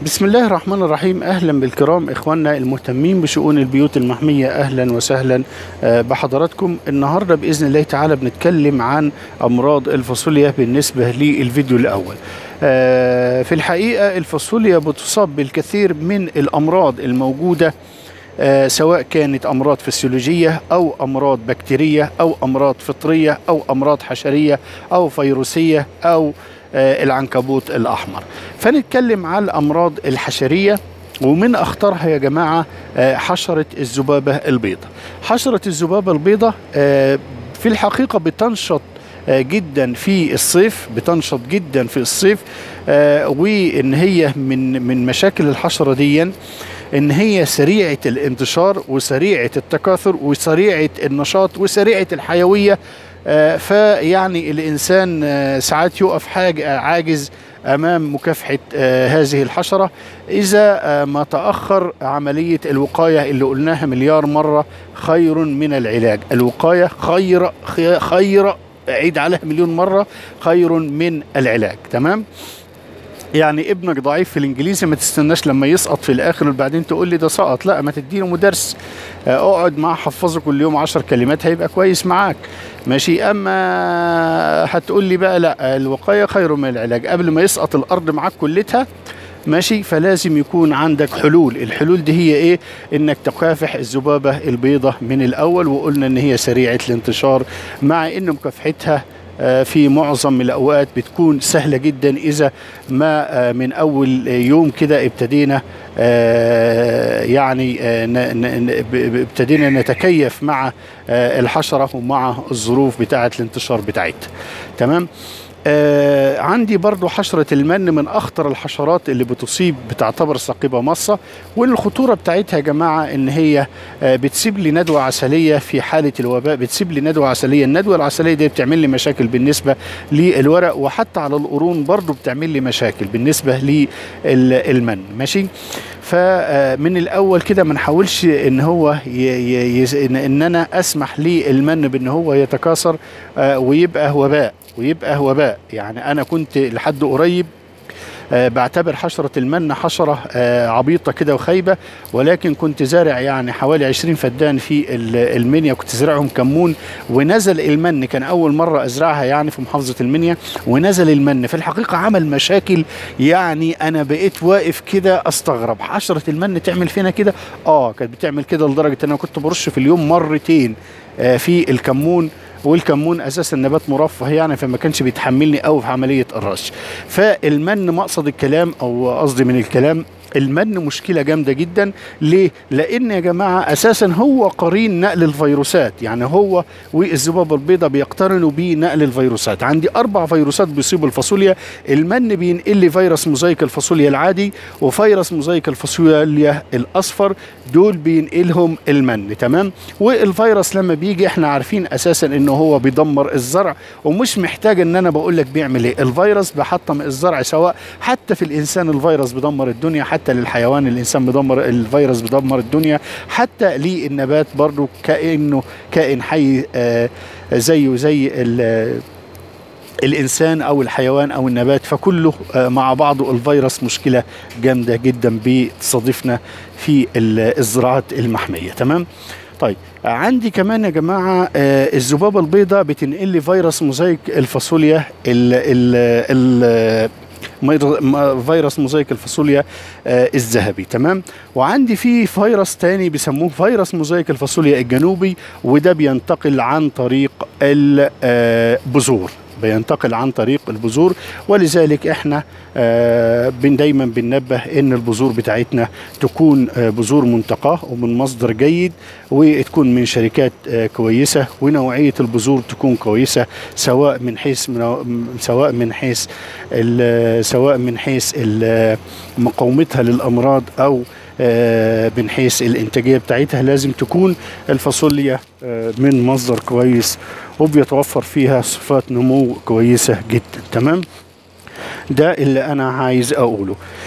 بسم الله الرحمن الرحيم اهلا بالكرام اخواننا المهتمين بشؤون البيوت المحميه اهلا وسهلا آه، بحضراتكم النهارده باذن الله تعالى بنتكلم عن امراض الفاصوليا بالنسبه للفيديو الاول آه، في الحقيقه الفاصوليا بتصاب بالكثير من الامراض الموجوده آه، سواء كانت امراض فسيولوجيه او امراض بكتيريه او امراض فطريه او امراض حشريه او فيروسيه او آه، العنكبوت الاحمر فنتكلم على الامراض الحشريه ومن اخطرها يا جماعه آه، حشره الذبابه البيضاء حشره الذبابه البيضاء آه، في الحقيقه بتنشط آه، جدا في الصيف بتنشط جدا في الصيف آه، وان هي من من مشاكل الحشره دي ان هي سريعه الانتشار وسريعه التكاثر وسريعه النشاط وسريعه الحيويه آه، فيعني الانسان آه، ساعات يقف حاج عاجز امام مكافحه آه، هذه الحشره اذا آه، ما تاخر عمليه الوقايه اللي قلناها مليار مره خير من العلاج الوقايه خير خي- خير عيد عليها مليون مره خير من العلاج تمام يعني ابنك ضعيف في الانجليزي ما تستناش لما يسقط في الاخر وبعدين تقول لي ده سقط لا ما تديله مدرس آه، اقعد معاه حفظه كل يوم عشر كلمات هيبقى كويس معاك ماشي اما هتقول لي بقى لا الوقايه خير من العلاج قبل ما يسقط الارض معاك كلتها ماشي فلازم يكون عندك حلول الحلول دي هي ايه انك تكافح الذبابه البيضاء من الاول وقلنا ان هي سريعه الانتشار مع ان مكافحتها آه، في معظم الاوقات بتكون سهله جدا اذا ما آه، من اول يوم كده ابتدينا آه، يعني آه، ن- ن- ن- ب- ب- ابتدينا نتكيف مع آه، الحشره ومع الظروف بتاعه الانتشار بتاعتها تمام آه عندي برضو حشرة المن من أخطر الحشرات اللي بتصيب بتعتبر ثقيبة مصة والخطورة بتاعتها يا جماعة إن هي آه بتسيب لي ندوة عسلية في حالة الوباء بتسيب لي ندوة عسلية الندوة العسلية دي بتعمل لي مشاكل بالنسبة للورق وحتى على القرون برضو بتعمل لي مشاكل بالنسبة للمن ماشي فمن الاول كده ما نحاولش ان هو ي ي ي ان إن انا اسمح للمن بان هو يتكاثر آه، ويبقى وباء ويبقى وباء يعني انا كنت لحد قريب آه، بعتبر حشرة المن حشرة آه، عبيطة كده وخايبة ولكن كنت زارع يعني حوالي 20 فدان في ال- المنيا كنت زارعهم كمون ونزل المن كان أول مرة أزرعها يعني في محافظة المنيا ونزل المن في الحقيقة عمل مشاكل يعني أنا بقيت واقف كده أستغرب حشرة المن تعمل فينا كده آه كانت بتعمل كده لدرجة أن أنا كنت برش في اليوم مرتين آه، في الكمون والكمون اساسا نبات مرفه يعني فما كانش بيتحملني قوي في عمليه الرش فالمن مقصد الكلام او قصدي من الكلام المن مشكلة جامدة جدا ليه؟ لأن يا جماعة أساسا هو قرين نقل الفيروسات يعني هو والذبابة البيضاء بيقترنوا بيه نقل الفيروسات عندي أربع فيروسات بيصيبوا الفاصوليا المن بينقل لي فيروس موزايك الفاصوليا العادي وفيروس موزايك الفاصوليا الأصفر دول بينقلهم المن تمام والفيروس لما بيجي احنا عارفين أساسا إنه هو بيدمر الزرع ومش محتاج إن أنا بقول لك بيعمل إيه الفيروس بيحطم الزرع سواء حتى في الإنسان الفيروس بيدمر الدنيا حتى للحيوان الإنسان بيدمر الفيروس بيدمر الدنيا حتى للنبات برضو كأنه كائن حي آه زيه زي ال- الانسان او الحيوان او النبات فكله آه، مع بعضه الفيروس مشكله جامده جدا بتصادفنا في ال- الزراعات المحميه تمام طيب عندي كمان يا جماعه آه، الذبابه البيضاء بتنقل لي فيروس موزايك الفاصوليا ال ال ال مير- م- فيروس موزايك الفاصوليا آه، الذهبي تمام وعندي في فيروس تاني بيسموه فيروس موزايك الفاصوليا الجنوبي وده بينتقل عن طريق البذور بينتقل عن طريق البذور ولذلك احنا آه بن دايما بننبه ان البذور بتاعتنا تكون آه بذور منتقاه ومن مصدر جيد وتكون من شركات آه كويسه ونوعيه البذور تكون كويسه سواء من حيث من سواء من حيث ال- سواء من حيث ال- مقاومتها للامراض او آه، من حيث الانتاجيه بتاعتها لازم تكون الفاصوليا آه، من مصدر كويس وبيتوفر فيها صفات نمو كويسه جدا تمام ده اللي انا عايز اقوله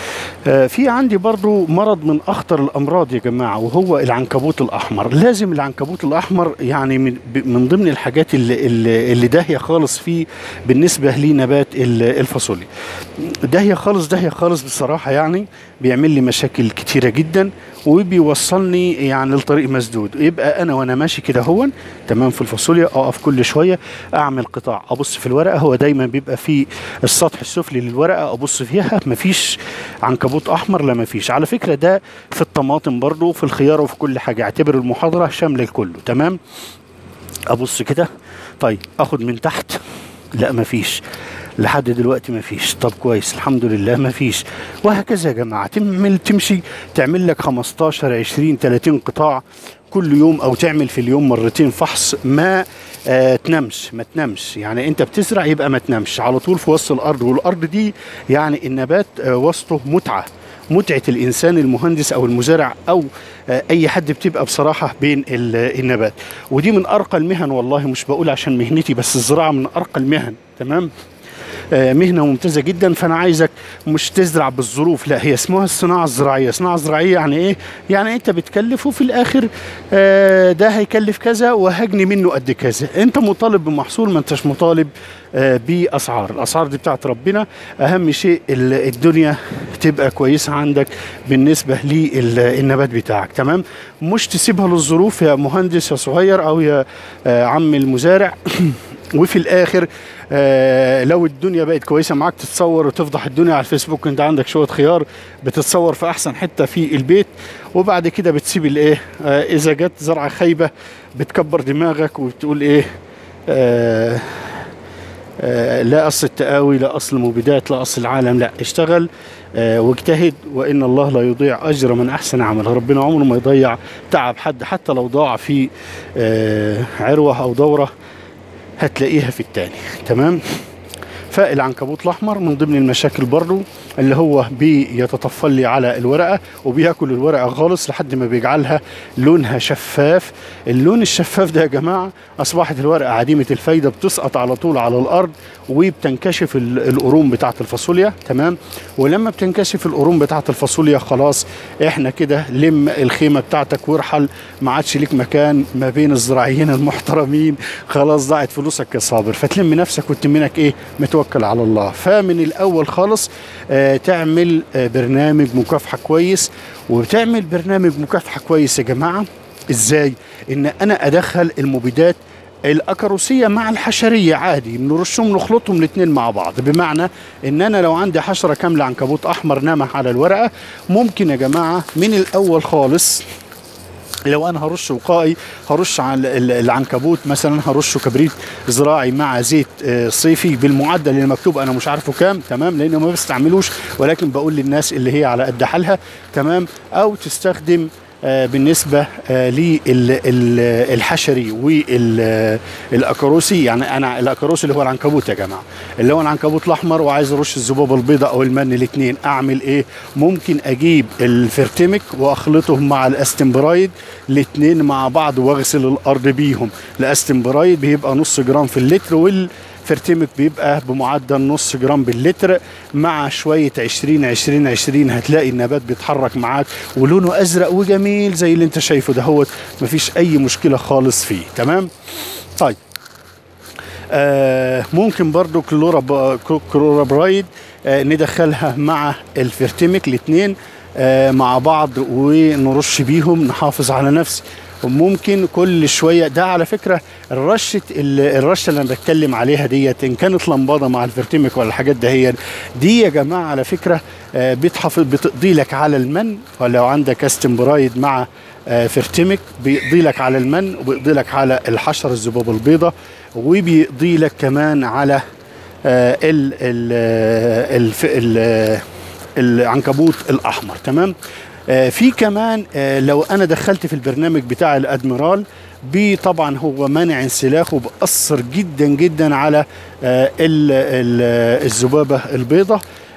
آه، في عندي برضو مرض من اخطر الامراض يا جماعه وهو العنكبوت الاحمر لازم العنكبوت الاحمر يعني من, ب- من ضمن الحاجات اللي, اللي اللي داهيه خالص فيه بالنسبه لنبات ال- الفاصوليا داهيه خالص داهيه خالص بصراحه يعني بيعمل لي مشاكل كتيره جدا وبيوصلني يعني لطريق مسدود يبقى انا وانا ماشي كده هون تمام في الفاصوليا اقف كل شويه اعمل قطاع ابص في الورقه هو دايما بيبقى في السطح السفلي للورقه ابص فيها مفيش عنكبوت احمر لا مفيش على فكره ده في الطماطم برضو في الخيار وفي كل حاجه اعتبر المحاضره شامله الكل تمام ابص كده طيب اخد من تحت لا مفيش لحد دلوقتي مفيش طب كويس الحمد لله مفيش وهكذا يا جماعه تعمل تمشي تعمل لك 15 20 30 قطاع كل يوم او تعمل في اليوم مرتين فحص ما آه تنامش ما تنامش يعني انت بتزرع يبقى ما تنامش على طول في وسط الارض والارض دي يعني النبات آه وسطه متعه متعه الانسان المهندس او المزارع او آه، اي حد بتبقى بصراحه بين ال- النبات ودي من ارقى المهن والله مش بقول عشان مهنتي بس الزراعه من ارقى المهن تمام آه، مهنه ممتازه جدا فانا عايزك مش تزرع بالظروف لا هي اسمها الصناعه الزراعيه الصناعه الزراعيه يعني ايه يعني انت بتكلف وفي الاخر آه، ده هيكلف كذا وهجني منه قد كذا انت مطالب بمحصول ما انتش مطالب آه، باسعار الاسعار دي بتاعت ربنا اهم شيء ال- الدنيا تبقى كويسه عندك بالنسبه للنبات بتاعك تمام مش تسيبها للظروف يا مهندس يا صغير او يا آه، عم المزارع وفي الاخر آه لو الدنيا بقت كويسه معاك تتصور وتفضح الدنيا على الفيسبوك انت عندك شويه خيار بتتصور في احسن حته في البيت وبعد كده بتسيب الايه آه اذا جت زرعه خايبه بتكبر دماغك وبتقول ايه آه آه لا اصل التقاوي لا اصل المبيدات لا اصل العالم لا اشتغل آه واجتهد وان الله لا يضيع اجر من احسن عمل ربنا عمره ما يضيع تعب حد حتى لو ضاع في آه عروه او دوره هتلاقيها في التاني تمام فالعنكبوت الاحمر من ضمن المشاكل برضو اللي هو بيتطفل لي على الورقه وبياكل الورقه خالص لحد ما بيجعلها لونها شفاف اللون الشفاف ده يا جماعه اصبحت الورقه عديمه الفايده بتسقط على طول على الارض وبتنكشف ال- القرون بتاعه الفاصوليا تمام ولما بتنكشف القرون بتاعه الفاصوليا خلاص احنا كده لم الخيمه بتاعتك وارحل ما عادش ليك مكان ما بين الزراعيين المحترمين خلاص ضاعت فلوسك يا صابر فتلم نفسك وتمنك ايه متوكل على الله فمن الاول خالص آه تعمل آه برنامج مكافحه كويس وتعمل برنامج مكافحه كويس يا جماعه ازاي ان انا ادخل المبيدات الاكاروسيه مع الحشريه عادي بنرشهم نخلطهم الاثنين مع بعض بمعنى ان انا لو عندي حشره كامله عنكبوت احمر نامح على الورقه ممكن يا جماعه من الاول خالص لو انا هرش وقائي هرش على ال- العنكبوت مثلا هرشه كبريت زراعي مع زيت آه، صيفي بالمعدل اللي مكتوب انا مش عارفه كام تمام لانه ما بستعملوش ولكن بقول للناس اللي هي على قد حالها تمام او تستخدم آه، بالنسبه للحشري والاكاروسي يعني انا الاكاروسي اللي هو العنكبوت يا جماعه اللي هو العنكبوت الاحمر وعايز ارش الذبابه البيضاء او المن الاثنين اعمل ايه ممكن اجيب الفرتمك واخلطهم مع الاستمبرايد الاثنين مع بعض واغسل الارض بيهم الاستمبرايد بيبقى نص جرام في اللتر وال فرتمك بيبقى بمعدل نص جرام باللتر مع شوية 20 20 20 هتلاقي النبات بيتحرك معاك ولونه أزرق وجميل زي اللي انت شايفه دهوت مفيش أي مشكلة خالص فيه تمام طيب آه ممكن برضو كلورا كلورابرايد آه ندخلها مع الفرتمك الاثنين آه مع بعض ونرش بيهم نحافظ على نفس وممكن كل شويه ده على فكره الرشه ال- الرشه اللي انا بتكلم عليها ديت ان كانت لمباده مع الفرتمك ولا الحاجات دهيت دي يا جماعه على فكره آه، بتحافظ بتقضي لك على المن ولو عندك استمبرايد مع آه، فرتمك بيقضي لك على المن وبيقضي لك على الحشر الذباب البيضاء وبيقضي لك كمان على آه، ال ال الف- ال العنكبوت الاحمر تمام آه، في كمان آه، لو انا دخلت في البرنامج بتاع الادميرال بي طبعا هو مانع انسلاخ وبأثر جدا جدا على آه، ال- ال- الذبابه البيضاء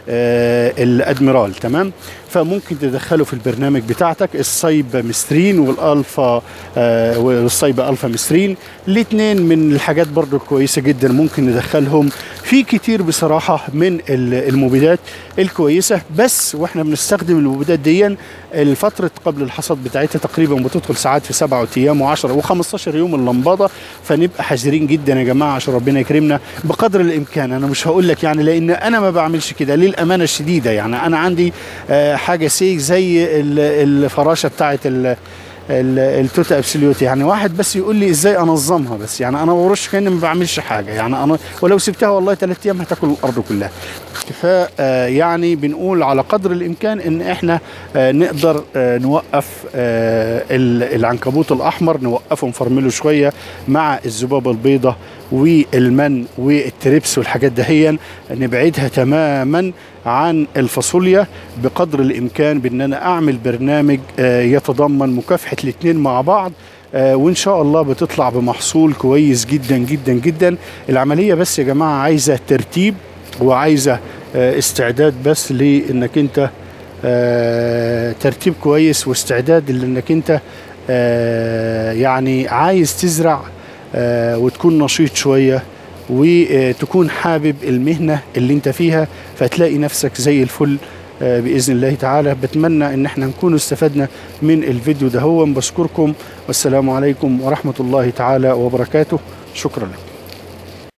آه، الادميرال تمام فممكن تدخله في البرنامج بتاعتك الصيب مسترين والالفا آه، والصيب الفا مسترين الاثنين من الحاجات برضو كويسه جدا ممكن ندخلهم في كتير بصراحه من ال- المبيدات الكويسه بس واحنا بنستخدم المبيدات دي الفتره قبل الحصاد بتاعتها تقريبا بتدخل ساعات في سبعة ايام و10 و15 يوم اللمباده فنبقى حذرين جدا يا جماعه عشان ربنا يكرمنا بقدر الامكان انا مش هقول لك يعني لان انا ما بعملش كده للامانه الشديده يعني انا عندي آه، حاجه سيك زي ال- الفراشه بتاعت ال- ال- التوتا ابسوليوت يعني واحد بس يقول لي ازاي انظمها بس يعني انا برش كاني ما بعملش حاجه يعني انا ولو سبتها والله ثلاث ايام هتاكل الارض كلها فيعني بنقول على قدر الامكان ان احنا آه، نقدر آه، نوقف آه، ال- العنكبوت الاحمر نوقفه نفرمله شويه مع الذبابه البيضاء والمن والتريبس والحاجات دهيا نبعدها تماما عن الفاصوليا بقدر الامكان بان انا اعمل برنامج آه، يتضمن مكافحه الاثنين مع بعض آه، وان شاء الله بتطلع بمحصول كويس جدا جدا جدا العمليه بس يا جماعه عايزه ترتيب وعايزه آه، استعداد بس لانك انت آه، ترتيب كويس واستعداد لانك انت آه، يعني عايز تزرع آه، وتكون نشيط شويه وتكون حابب المهنه اللي انت فيها فتلاقي نفسك زي الفل آه، باذن الله تعالى بتمنى ان احنا نكون استفدنا من الفيديو ده هو بشكركم والسلام عليكم ورحمه الله تعالى وبركاته شكرا لكم